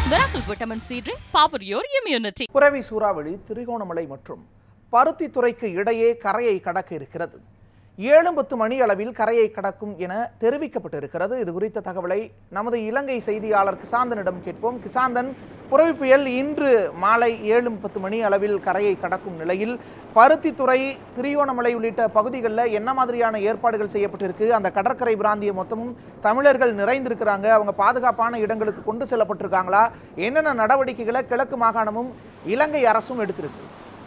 Miracle Vitamin C drink, power your immunity. புரவி சூறாவளி திரிகோணமலை மற்றும் பருத்தித்துறைக்கு இடையே கரையை கடக்க இருக்கிறது ஏழு பத்து மணி அளவில் கரையை கடக்கும் என தெரிவிக்கப்பட்டிருக்கிறது இது குறித்த தகவலை நமது இலங்கை செய்தியாளர் கிசாந்தனிடம் கேட்போம் கிசாந்தன் புரவி புயல் இன்று மாலை ஏழு பத்து மணி அளவில் கரையை கடக்கும் நிலையில் பருத்தித்துறை திரிகோணமலை உள்ளிட்ட பகுதிகளில் என்ன மாதிரியான ஏற்பாடுகள் செய்யப்பட்டிருக்கு அந்த கடற்கரை பிராந்தியம் மொத்தமும் தமிழர்கள் நிறைந்திருக்கிறாங்க அவங்க பாதுகாப்பான இடங்களுக்கு கொண்டு செல்லப்பட்டிருக்காங்களா என்னென்ன நடவடிக்கைகளை கிழக்கு மாகாணமும் இலங்கை அரசும் எடுத்திருக்கு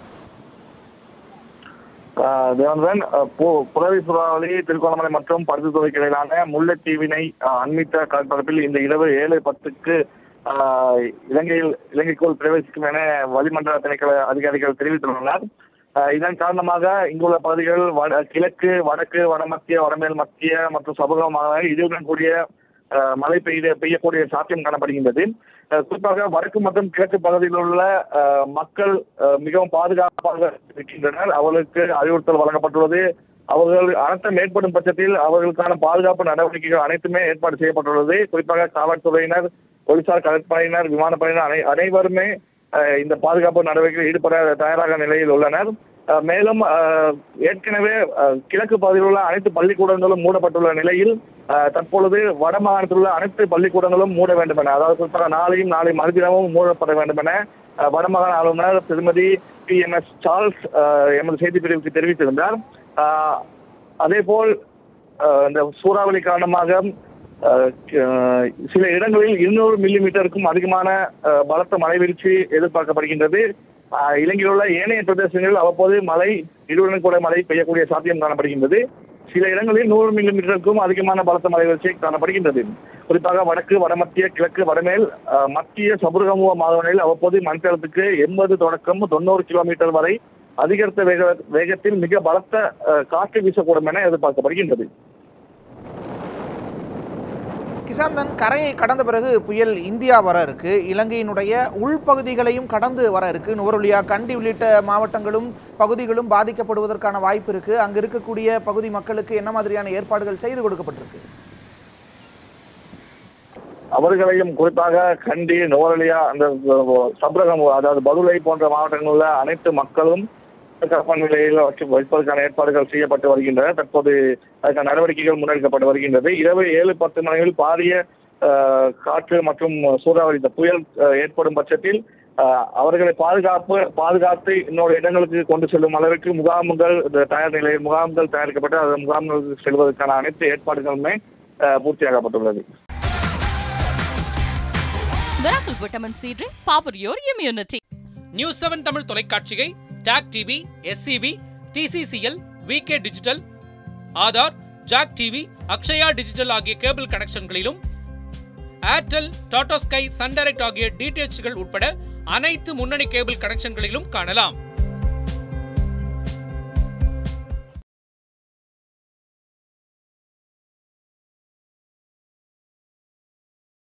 ஆஹ் தேவந்தன் ஆஹ் பு- புரவி சூறாவளி திருகோணமலை மற்றும் பருத்தித்துறைக்கு இடையிலான முல்லைத்தீவினை ஆஹ் அண்மித்த கடற்பரப்பில் இந்த இரவு ஏழு பத்துக்கு ஆஹ் இலங்கையில் இலங்கைக்குள் பிரவேசிக்கும் என வளிமண்டல திணைக்கள அதிகாரிகள் தெரிவித்துள்ளனர் ஆஹ் இதன் காரணமாக இங்குள்ள பகுதிகள் வட கிழக்கு வடக்கு வடமத்திய வடமேல் மத்திய மற்றும் சமூகமாக இடியுடன் கூடிய ஆஹ் மழை பெய்ய பெய்யக்கூடிய சாத்தியம் காணப்படுகின்றது ஆஹ் குறிப்பாக வடக்கு மற்றும் கிழக்கு பகுதியில் உள்ள ஆஹ் மக்கள் ஆஹ் மிகவும் பாதுகாப்பாக இருக்கின்றனர் அவர்களுக்கு அறிவுறுத்தல் வழங்கப்பட்டுள்ளது அவர்கள் அனர்த்தம் ஏற்படும் பட்சத்தில் அவர்களுக்கான பாதுகாப்பு நடவடிக்கைகள் அனைத்துமே ஏற்பாடு செய்யப்பட்டுள்ளது குறிப்பாக காவல்துறையினர் போலீசார் கடற்படையினர் விமானப்படையினர் அனை அனைவருமே ஆஹ் இந்த பாதுகாப்பு நடவடிக்கையில் ஈடுபட தயாராக நிலையில் உள்ளனர் ஆஹ் மேலும் ஆஹ் ஏற்கனவே ஆஹ் கிழக்கு பகுதியில் உள்ள அனைத்து பள்ளிக்கூடங்களும் மூடப்பட்டுள்ள நிலையில் ஆஹ் தற்பொழுது வட மாகாணத்தில் உள்ள அனைத்து பள்ளிக்கூடங்களும் மூட வேண்டும் என அதாவது குறிப்பாக நாளையும் நாளை மறுதினமும் மூடப்பட வேண்டும் என ஆஹ் வடமாகாண ஆளுநர் திருமதி பி எம் எஸ் சார்ல்ஸ் ஆஹ் எமது செய்தி பிரிவுக்கு தெரிவித்திருந்தார் ஆஹ் அதேபோல் ஆஹ் இந்த சூறாவளி காரணமாக ஆஹ் ஆஹ் சில இடங்களில் இருநூறு மில்லி மீட்டருக்கும் அதிகமான ஆஹ் பலத்த மழை வீழ்ச்சி எதிர்பார்க்கப்படுகின்றது ஆஹ் இலங்கையில் உள்ள ஏனைய பிரதேசங்களில் அவ்வப்போது மழை இடியுடன் கூட மழை பெய்யக்கூடிய சாத்தியம் காணப்படுகின்றது சில இடங்களில் நூறு மில்லி மீட்டருக்கும் அதிகமான பலத்த மழை வீழ்ச்சி காணப்படுகின்றது குறிப்பாக வடக்கு வடமத்திய கிழக்கு வடமேல் ஆஹ் மத்திய சபுரகமுக மாகாணங்களில் அவ்வப்போது மணித்தளத்துக்கு எண்பது தொடக்கம் தொண்ணூறு கிலோமீட்டர் வரை அதிகரித்த வேக வேகத்தில் மிக பலத்த ஆஹ் காற்று வீசக்கூடும் என எதிர்பார்க்கப்படுகின்றது கிசாந்தன் கரையை கடந்த பிறகு புயல் இந்தியா வர இருக்கு இலங்கையினுடைய உள்பகுதிகளையும் கடந்து வர இருக்கு நுவருலியா கண்டி உள்ளிட்ட மாவட்டங்களும் பகுதிகளும் பாதிக்கப்படுவதற்கான வாய்ப்பு இருக்கு அங்க இருக்கக்கூடிய பகுதி மக்களுக்கு என்ன மாதிரியான ஏற்பாடுகள் செய்து கொடுக்கப்பட்டிருக்கு அவர்களையும் குறிப்பாக கண்டி நுவரலியா அந்த சப்ரகம் அதாவது பதுளை போன்ற மாவட்டங்களில் உள்ள அனைத்து மக்களும் பாதுகாப்பான நிலையில் வச்சு வைப்பதற்கான ஏற்பாடுகள் செய்யப்பட்டு வருகின்றன தற்போது அதற்கான நடவடிக்கைகள் முன்னெடுக்கப்பட்டு வருகின்றது இரவு ஏழு பத்து மணியில் பாரிய ஆஹ், காற்று மற்றும் சூறாவளி இந்த புயல் ஆஹ், ஏற்படும் பட்சத்தில் ஆஹ், அவர்களை பாதுகாப்பு பாதுகாத்து இன்னொரு இடங்களுக்கு கொண்டு செல்லும் அளவிற்கு முகாம்கள் இந்த தயார் நிலையில் முகாம்கள் தயாரிக்கப்பட்டு அந்த முகாம்களுக்கு செல்வதற்கான அனைத்து ஏற்பாடுகளுமே ஆஹ், பூர்த்தியாக்கப்பட்டுள்ளது Miracle Vitamin C drink, power your immunity. News seven Tamil தொலைக்காட்சியை tac TV SCP TCCL VK digital Aadhaar jack TV Akshaya digital ஆகிய கேபிள் கனெக்ஷன்களிலும் Airtel Tata sky Sun Direct ஆகிய டிடிஎச்கள் உட்பட அனைத்து முன்னணி கேபிள் கனெக்ஷன்களிலும் காணலாம்